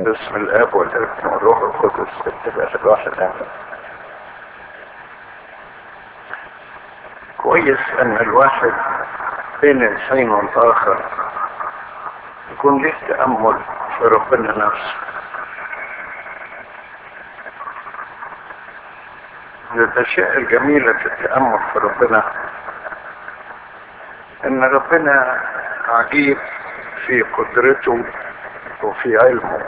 باسم الاب والابن والروح القدس اتفاق الواحد امين كويس ان الواحد بين الحين والاخر يكون له تأمل في ربنا نفسه من الاشياء الجميلة في التأمل في ربنا ان ربنا عجيب في قدرته وفي علمه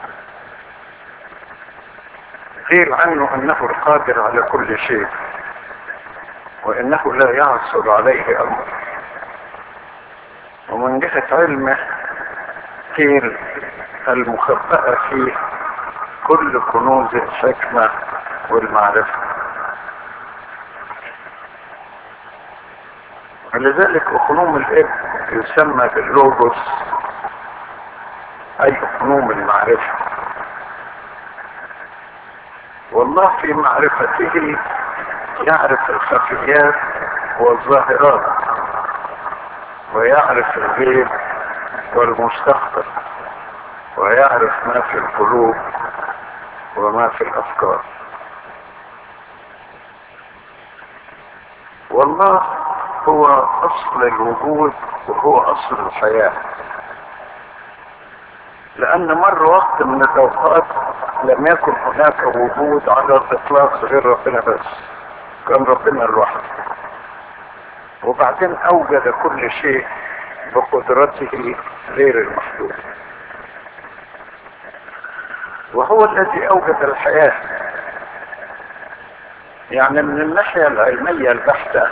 قيل عنه انه القادر على كل شيء وانه لا يعصر عليه امر ومن جهة علمه قيل المخبأة فيه كل كنوز الحكمة والمعرفة ولذلك أخنوم الإبن يسمى باللوجوس أي أخنوم المعرفة والله في معرفته يعرف الخفيات والظاهرات ويعرف الغيب والمستقبل ويعرف ما في القلوب وما في الافكار والله هو اصل الوجود وهو اصل الحياه لان مر وقت من الاوقات لم يكن هناك وجود على الاطلاق غير ربنا بس كان ربنا لوحده وبعدين اوجد كل شيء بقدرته غير المحدود وهو الذي اوجد الحياه يعني من الناحيه العلميه البحته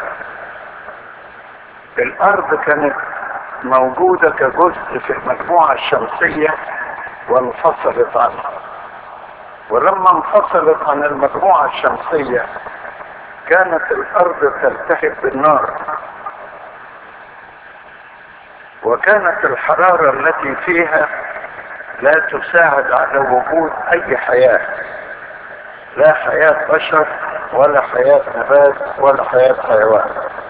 الارض كانت موجوده كجزء في المجموعه الشمسيه وانفصلت عنها ولما انفصلت عن المجموعه الشمسيه كانت الارض تلتهب بالنار وكانت الحرارة التي فيها لا تساعد على وجود اي حياة لا حياة بشر ولا حياة نبات ولا حياة حيوان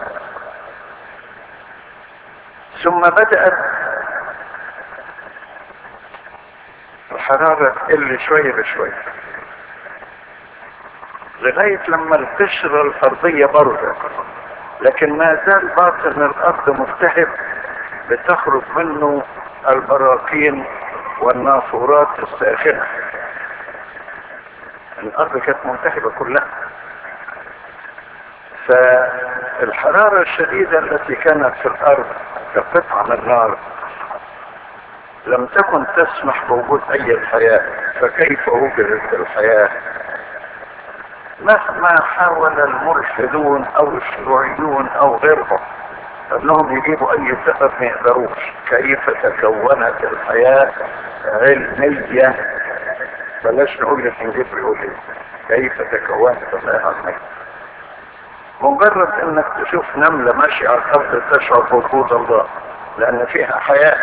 ثم بدأت الحرارة تقل شوية بشوية لغاية لما القشرة الأرضية بردت لكن ما زال باطن الأرض ملتهب بتخرج منه البراكين والنافورات الساخنة الأرض كانت ملتهبة كلها فالحرارة الشديدة التي كانت في الأرض كقطعة من النار لم تكن تسمح بوجود أي الحياة فكيف وجدت الحياة مهما حاول الملحدون أو الشيوعيون أو غيرهم انهم يجيبوا اي سبب ما يقدروش كيف تكونت الحياة علمية بلاش نقول الانجيل بيقول ايه كيف تكونت الحياة علمية مجرد انك تشوف نملة ماشية على الارض تشعر بوجود الله لان فيها حياة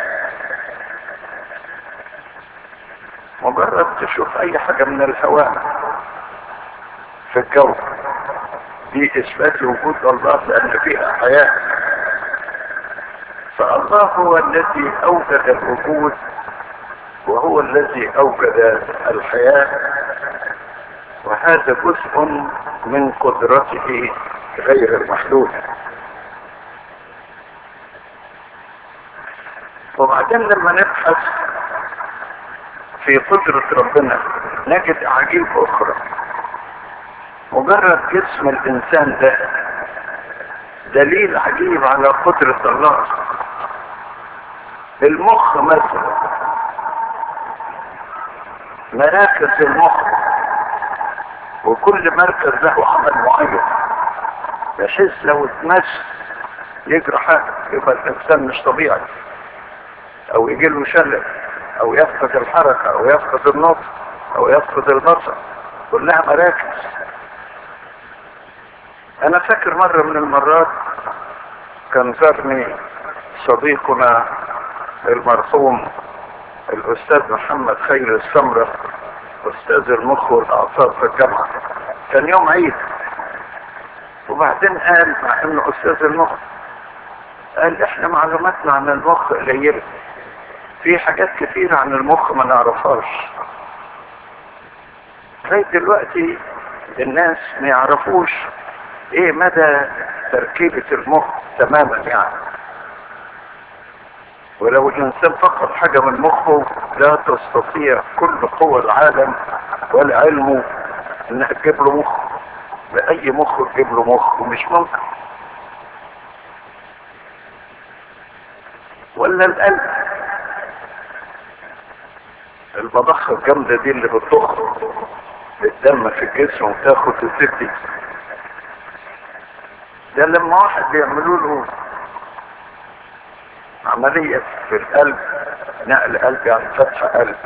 مجرد تشوف اي حاجة من الهواء في الجو دي اثبات وجود الله لان فيها حياه فالله هو الذي اوجد الوجود وهو الذي اوجد الحياه وهذا جزء من قدرته غير المحدوده وبعدين لما نبحث في قدرة ربنا نجد أعاجيب أخرى مجرد جسم الانسان ده دليل عجيب على قدرة الله المخ مثلا مراكز المخ وكل مركز له عمل معين بحيث لو اتمس يجرى حاجة يبقى الانسان مش طبيعي او يجي له شلل او يفقد الحركة او يفقد النطق او يفقد البصر كلها مراكز انا فاكر مرة من المرات كان زارني صديقنا المرحوم الاستاذ محمد خير السمرة استاذ المخ والاعصاب في الجامعة كان يوم عيد وبعدين قال مع انه استاذ المخ قال احنا معلوماتنا عن المخ قليلة في حاجات كتير عن المخ ما نعرفهاش لغاية دلوقتي الناس ما يعرفوش ايه مدى تركيبة المخ تماما يعني ولو الانسان فقد حاجة من مخه لا تستطيع كل قوى العالم ولا علمه انها تجيب له مخ بأي مخ تجيب له مخ ومش ممكن ولا القلب البضخة الجامدة دي اللي بتضخ الدم في الجسم وتاخد وتدي ده لما واحد بيعملوا له عملية في القلب نقل قلب يعني فتح قلب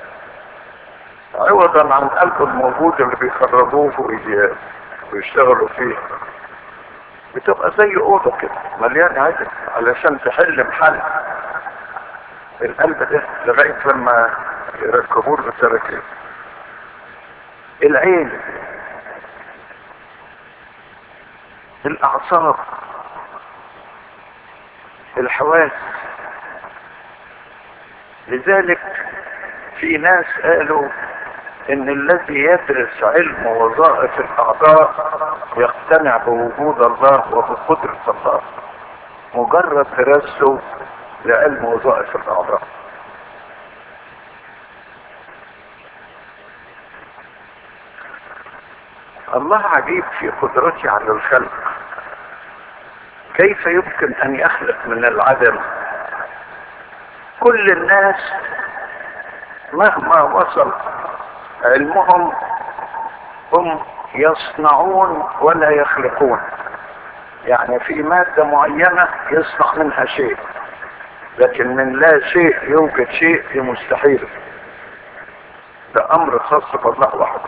عوضا عن القلب الموجود اللي بيخرجوه وي- ويشتغلوا فيه بتبقى زي اوضه كده مليانه عدد علشان تحل محل القلب ده لغايه لما يركبوا له التراكيب العين الاعصاب الحواس لذلك في ناس قالوا ان الذي يدرس علم وظائف الاعضاء يقتنع بوجود الله وبقدرة الله مجرد دراسته لعلم وظائف الاعضاء الله عجيب في قدرته على الخلق كيف يمكن ان يخلق من العدم كل الناس مهما وصل علمهم هم يصنعون ولا يخلقون يعني في مادة معينة يصنع منها شيء لكن من لا شيء يوجد شيء دي مستحيل ده امر خاص بالله وحده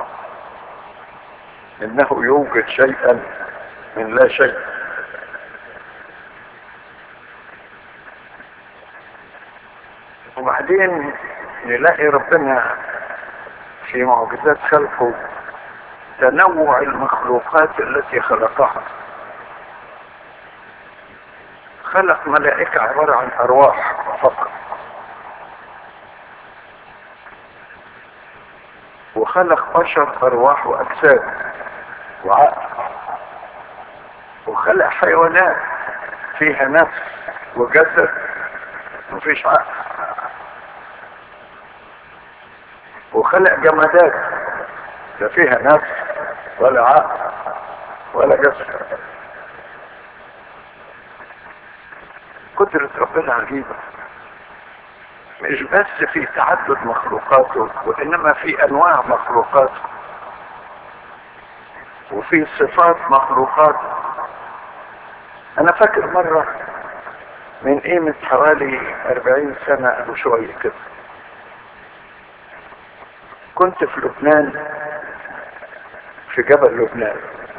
انه يوجد شيئا من لا شيء وبعدين نلاقي ربنا في معجزات خلقه تنوع المخلوقات التي خلقها خلق ملائكة عبارة عن أرواح فقط وخلق بشر أرواح وأجساد وعقل وخلق حيوانات فيها نفس وجسد مفيش عقل وخلق جمادات لا فيها نفس ولا عقل ولا جسد قدرة ربنا عجيبة مش بس في تعدد مخلوقاته وإنما في أنواع مخلوقاته وفي صفات مخلوقاته أنا فاكر مرة من قيمة حوالي أربعين سنة أو شوية كده كنت في لبنان في جبل لبنان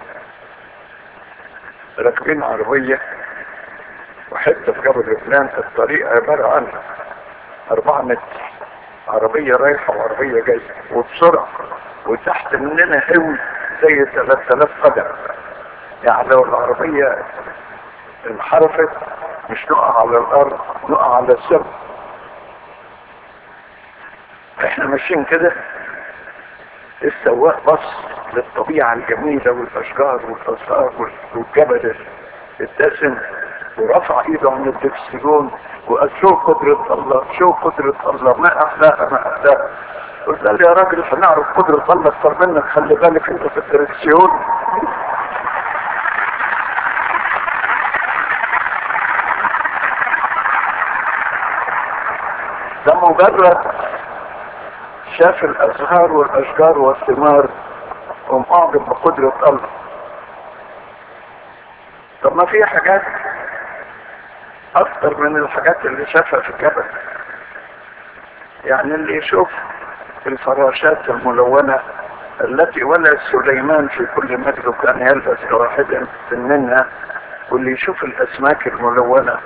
راكبين عربية وحتة في جبل لبنان الطريق عبارة عن أربعة متر عربية رايحة وعربية جاية وبسرعة وتحت مننا هوي زي 3000 قدم يعني لو العربية انحرفت مش نقع على الأرض نقع على السما احنا ماشيين كده السواق بص للطبيعة الجميلة والأشجار والأزهار والجبل الدسم ورفع ايده عن الدكسيون وقال شو قدرة الله شو قدرة الله ما احلاها ما احلاها قلت له يا راجل هنعرف قدرة الله اكثر منك خلي بالك انت في الدركسيون ده مجرد شاف الازهار والاشجار والثمار قام اعجب بقدرة الله طب ما في حاجات اكتر من الحاجات اللي شافها في الجبل يعني اللي يشوف الفراشات الملونة التي ولد سليمان في كل مجد كان يلبس واحدا منها واللي يشوف الاسماك الملونة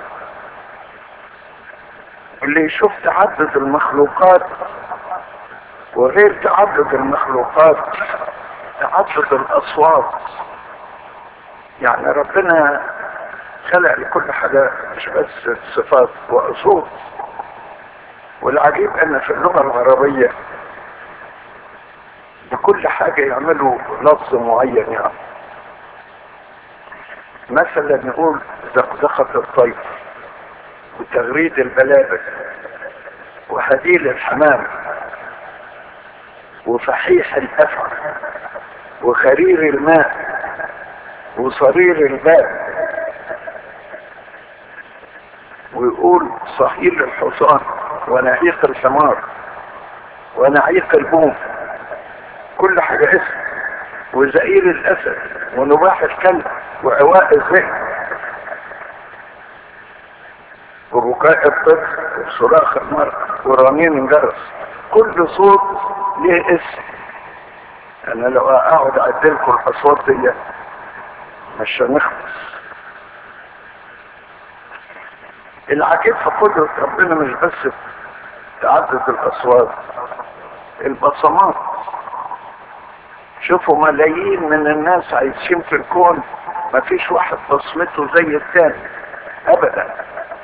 واللي يشوف تعدد المخلوقات وغير تعدد المخلوقات تعدد الاصوات يعني ربنا خلق لكل حاجة مش بس صفات واصوات والعجيب ان في اللغة العربية بكل حاجة يعملوا لفظ معين يعني مثلا نقول زقزقة الطير وتغريد البلابل وهديل الحمام وفحيح الأفعى وخرير الماء وصرير الباب ويقول صهيل الحصان ونعيق الحمار ونعيق البوم كل حاجة اسم وزئير الأسد ونباح الكلب وعواء الذئب وبكاء الطفل وصراخ المرأة ورنين الجرس كل صوت ليه اسم انا لو اقعد اعدلكم الاصوات دي مش هنخلص العجيب في قدرة ربنا مش بس تعدد الاصوات البصمات شوفوا ملايين من الناس عايشين في الكون ما فيش واحد بصمته زي الثاني ابدا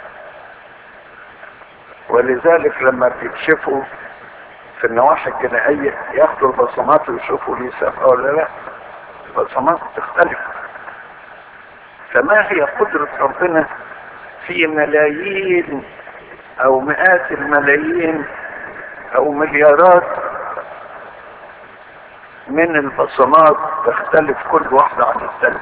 ولذلك لما بيكشفوا في النواحي الجنائية ياخدوا البصمات ويشوفوا ليه سابقة ولا لا البصمات تختلف فما هي قدرة ربنا في ملايين او مئات الملايين او مليارات من البصمات تختلف كل واحدة عن الثانية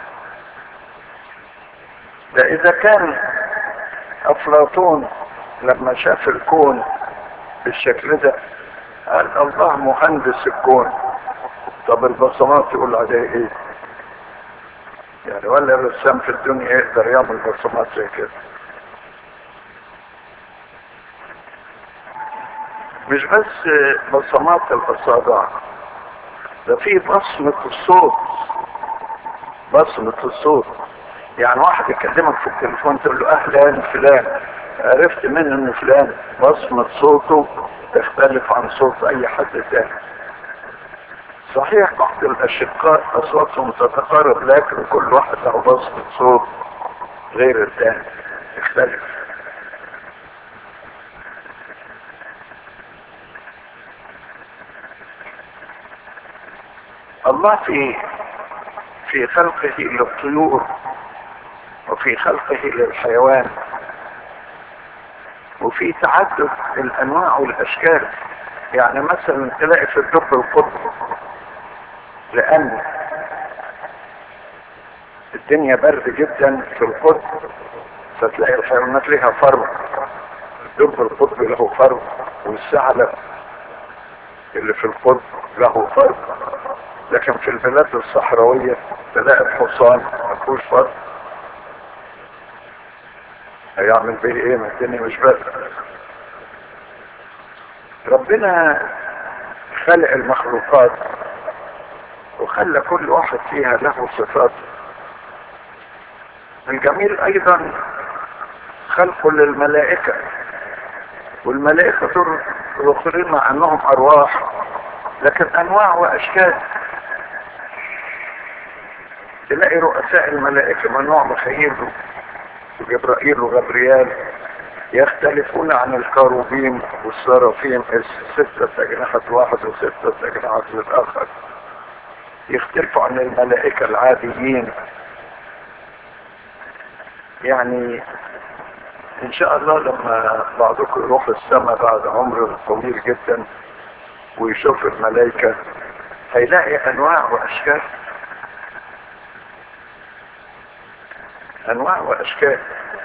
ده اذا كان افلاطون لما شاف الكون بالشكل ده قال الله مهندس الكون طب البصمات يقول عليها ايه يعني ولا الرسام في الدنيا يقدر يعمل بصمات زي كده مش بس بصمات الاصابع ده في بصمة الصوت بصمة الصوت يعني واحد يكلمك في التليفون تقول له اهلا فلان عرفت من ان فلان بصمة صوته تختلف عن صوت اي حد تاني صحيح بعض الاشقاء اصواتهم تتقارب لكن كل واحد له بصمة صوت غير الثاني يختلف الله في في خلقه للطيور وفي خلقه للحيوان وفي تعدد الانواع والاشكال يعني مثلا تلاقي في الدب القطب لان الدنيا برد جدا في القطب فتلاقي الحيوانات لها فرو الدب القطب له فرو والثعلب اللي في القطب له فرو لكن في البلاد الصحراوية تلاقي الحصان ما فيهوش فرو هيعمل به ايه ما الدنيا مش بس ربنا خلق المخلوقات وخلى كل واحد فيها له صفات الجميل ايضا خلقه للملائكة والملائكة دول الاخرين مع انهم ارواح لكن انواع واشكال تلاقي رؤساء الملائكة من نوع مخيل وجبرائيل وغبريال يختلفون عن الكاروبيم والسرافيم ستة أجنحة واحد وستة أجنحة للآخر يختلفوا عن الملائكة العاديين يعني إن شاء الله لما بعضكم يروح السماء بعد عمر طويل جدا ويشوف الملائكة هيلاقي أنواع وأشكال انواع واشكال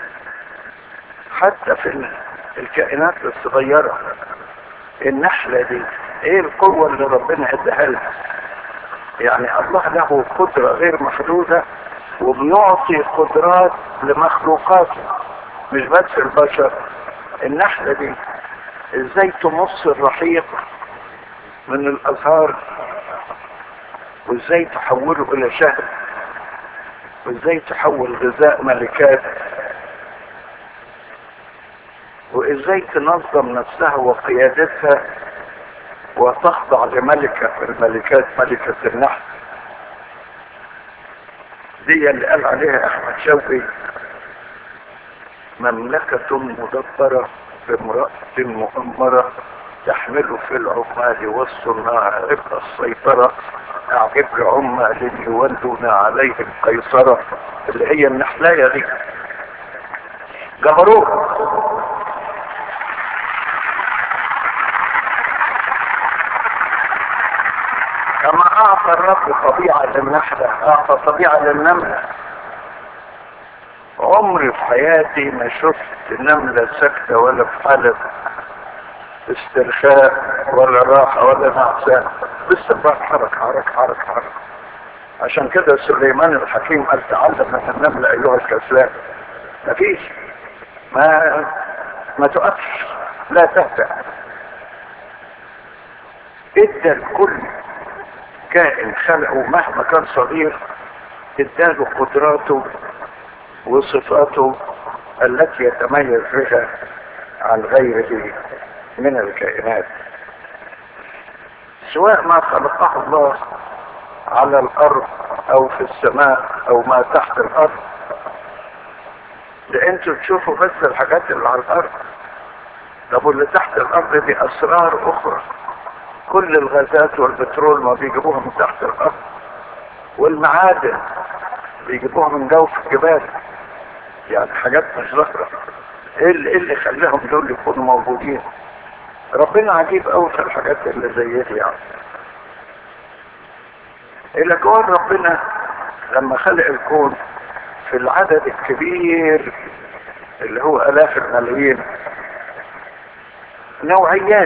حتى في الكائنات الصغيرة النحلة دي ايه القوة اللي ربنا اداها لها يعني الله له قدرة غير محدودة وبيعطي قدرات لمخلوقاته مش بس البشر النحلة دي ازاي تمص الرحيق من الازهار وازاي تحوله الى شهد وازاي تحول غذاء ملكات وازاي تنظم نفسها وقيادتها وتخضع لملكة الملكات ملكة النحل دي اللي قال عليها احمد شوقي مملكة مدبرة بامرأة مؤمرة تحمل في العمال والصناع ربح السيطرة أعجب عمال يولون عليهم قيصرة اللي هي النحلاية دي جبروت كما أعطى الرب طبيعة للنحلة أعطى طبيعة للنملة عمري في حياتي ما شفت نملة ساكتة ولا في حالة استرخاء ولا راحة ولا نعسان باستمرار حركة حركة حركة حركة عشان كده سليمان الحكيم قال تعلم من النملة أيها الكسلان مفيش ما ما تقفش لا تهدأ ادى الكل كائن خلقه مهما كان صغير اداله قدراته وصفاته التي يتميز بها عن غيره من الكائنات سواء ما خلقه الله على الارض او في السماء او ما تحت الارض ده انتوا تشوفوا بس الحاجات اللي على الارض طب واللي تحت الارض دي اسرار اخرى كل الغازات والبترول ما بيجيبوها من تحت الارض والمعادن بيجيبوها من جوف الجبال يعني حاجات مش ظاهرة ايه اللي, إيه اللي خلاهم دول يكونوا موجودين ربنا عجيب قوي في الحاجات اللي زي دي يعني الى كون ربنا لما خلق الكون في العدد الكبير اللي هو الاف الملايين نوعيات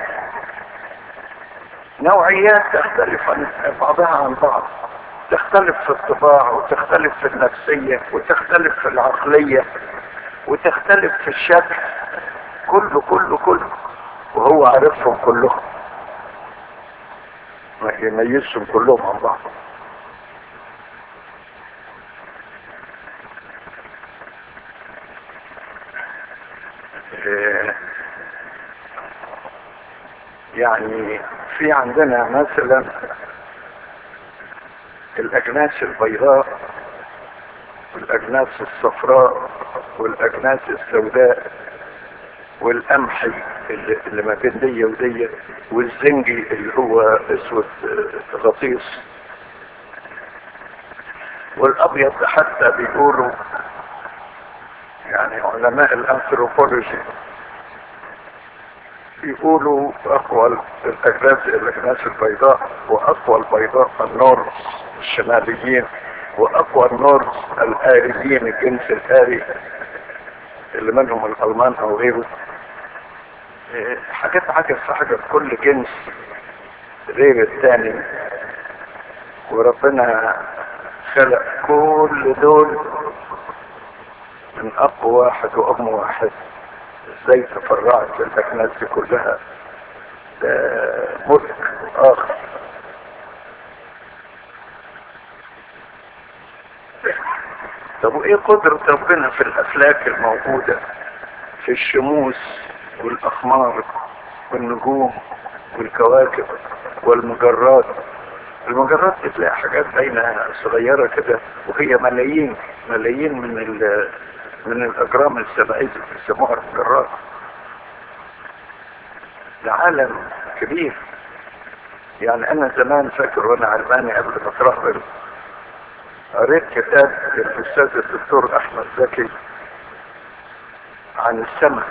نوعيات تختلف عن بعضها عن بعض تختلف في الطباع وتختلف في النفسية وتختلف في العقلية وتختلف في الشكل كله كله كله وهو عارفهم كلهم يميزهم كلهم عن بعض يعني في عندنا مثلا الاجناس البيضاء والاجناس الصفراء والاجناس السوداء والقمحي اللي, اللي ما بين دي ودي والزنجي اللي هو اسود غطيس والابيض حتى بيقولوا يعني علماء الانثروبولوجي يقولوا اقوى الاجناس الاجناس البيضاء واقوى البيضاء النور الشماليين واقوى النور الاريين الجنس الاري اللي منهم الالمان او غيره حاجات حاجة في حاجة كل جنس غير الثاني وربنا خلق كل دول من اقوى واحد وام واحد ازاي تفرعت الاجناس دي كلها ده ملك اخر طب وايه قدرة ربنا في الافلاك الموجودة في الشموس والاقمار والنجوم والكواكب والمجرات المجرات بتلاقي حاجات باينة صغيرة كده وهي ملايين ملايين من ال من الاجرام السبعية اللي بيسموها المجرات ده عالم كبير يعني انا زمان فاكر وانا علماني قبل ما اترهبل قريت كتاب للاستاذ الدكتور احمد زكي عن السماء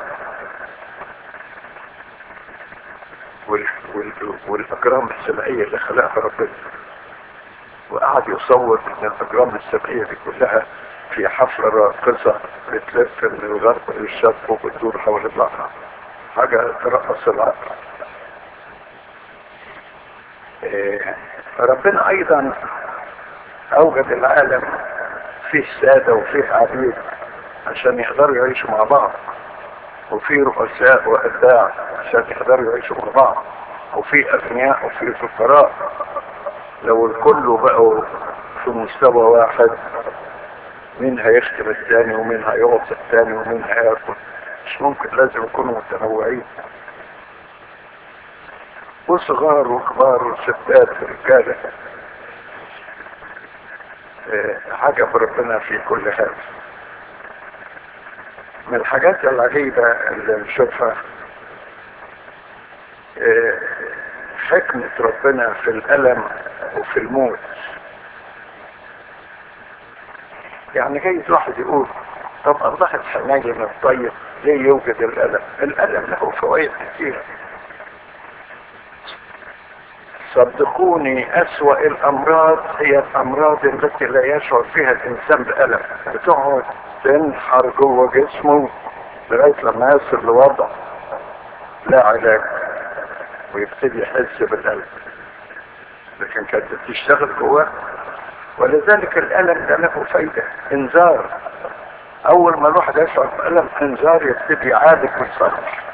وال... وال... والاجرام السمائيه اللي خلقها ربنا وقعد يصور ان الاجرام السمائيه دي كلها في حفله راقصه بتلف من الغرب للشرق وبتدور حول البحر حاجه ترقص العقل إيه ربنا ايضا اوجد العالم فيه سادة وفيه عبيد عشان يقدروا يعيشوا مع بعض وفيه رؤساء واتباع عشان يقدروا يعيشوا مع بعض وفي اغنياء وفي فقراء لو الكل بقوا في مستوى واحد مين هيخدم الثاني ومين هيعطي الثاني ومين هياكل مش ممكن لازم يكونوا متنوعين وصغار وكبار وستات ورجاله عجب ربنا في كل هذا من الحاجات العجيبة اللي نشوفها آه، حكمة ربنا في الألم وفي الموت يعني جايز واحد يقول طب الله الحنين الطيب ليه يوجد الألم الألم له فوائد كثيرة صدقوني أسوأ الأمراض هي الأمراض التي لا يشعر فيها الإنسان بألم بتقعد تنحر جوه جسمه لغاية لما يصل لوضع لا علاج ويبتدي يحس بالألم لكن كانت بتشتغل جواه ولذلك الألم ده له فايدة انذار أول ما الواحد يشعر بألم انذار يبتدي يعالج ويصلح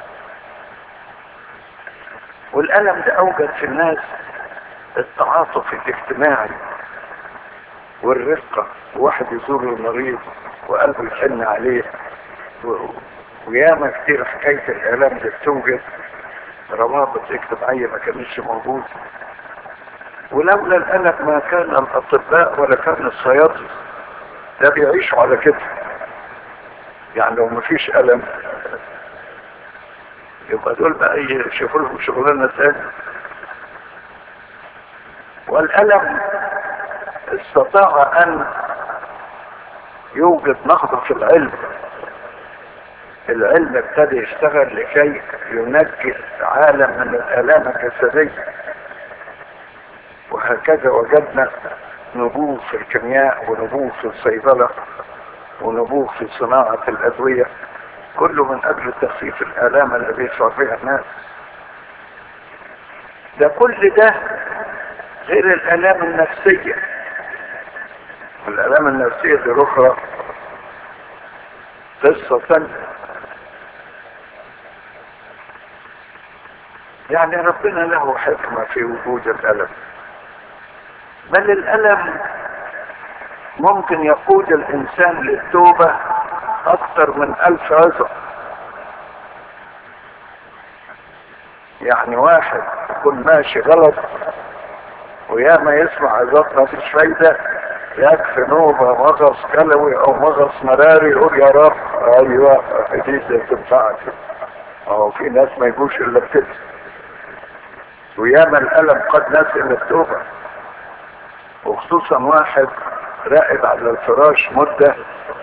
والألم ده أوجد في الناس التعاطف الاجتماعي والرقة واحد يزور المريض وقلبه يحن عليه و... وياما كتير حكاية الآلام دي بتوجد روابط اجتماعية ما كانتش موجودة ولولا الألم ما كان الأطباء ولا كان الصيادلة ده بيعيشوا على كده يعني لو مفيش ألم يبقى دول بقى يشوفوا لهم شغلانه تاني والألم استطاع أن يوجد نهضة في العلم العلم ابتدى يشتغل لكي ينجي عالم من الآلام الجسدية وهكذا وجدنا نبوغ في الكيمياء ونبوغ في الصيدلة ونبوغ في صناعة الأدوية كله من اجل تخفيف الالام اللي بيشعر بها الناس ده كل ده غير الالام النفسية الالام النفسية دي اخرى قصة ثانية يعني ربنا له حكمة في وجود الالم بل الالم ممكن يقود الانسان للتوبة اكثر من الف عذر يعني واحد يكون ماشي غلط وياما يسمع عظات ما فيش فايدة يكفي نوبة مغص كلوي او مغص مراري يقول يا رب ايوه دي تنفعك اهو في ناس ما يجوش الا بكده وياما الالم قد ناس الى التوبة وخصوصا واحد راقد على الفراش مده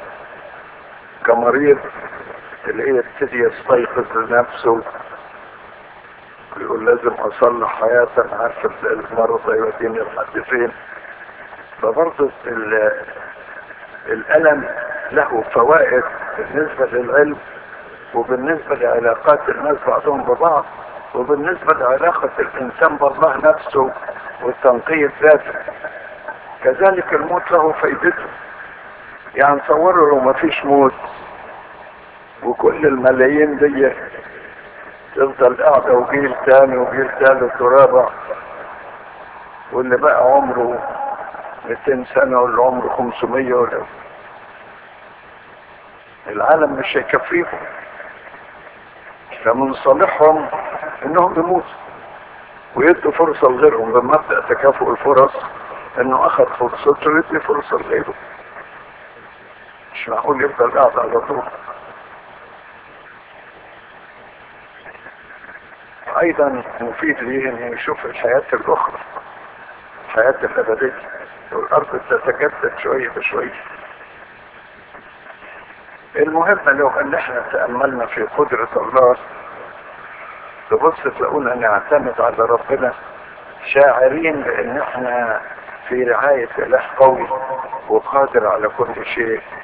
كمريض اللي هي يبتدي يستيقظ لنفسه يقول لازم اصلح حياتي انا عارف المرض هيوديني لحد فين فبرضه الالم له فوائد بالنسبه للعلم وبالنسبه لعلاقات الناس بعضهم ببعض وبالنسبه لعلاقه الانسان بالله نفسه والتنقية ذاته كذلك الموت له فائدته يعني تصوروا لو ما فيش موت وكل الملايين دي تفضل قاعدة وجيل تاني وجيل تالت ورابع واللي بقى عمره 200 سنة واللي عمره 500 ولا العالم مش هيكفيهم فمن صالحهم انهم يموتوا ويدوا فرصة لغيرهم بمبدأ تكافؤ الفرص انه اخذ فرصته يدي فرصة لغيره مش معقول يفضل قاعد على طول ايضا مفيد ليه انه يشوف الحياة الاخرى الحياة الابدية والارض تتجدد شوية بشوية المهم لو ان احنا تأملنا في قدرة الله تبص تلاقونا نعتمد على ربنا شاعرين بان احنا في رعاية اله قوي وقادر على كل شيء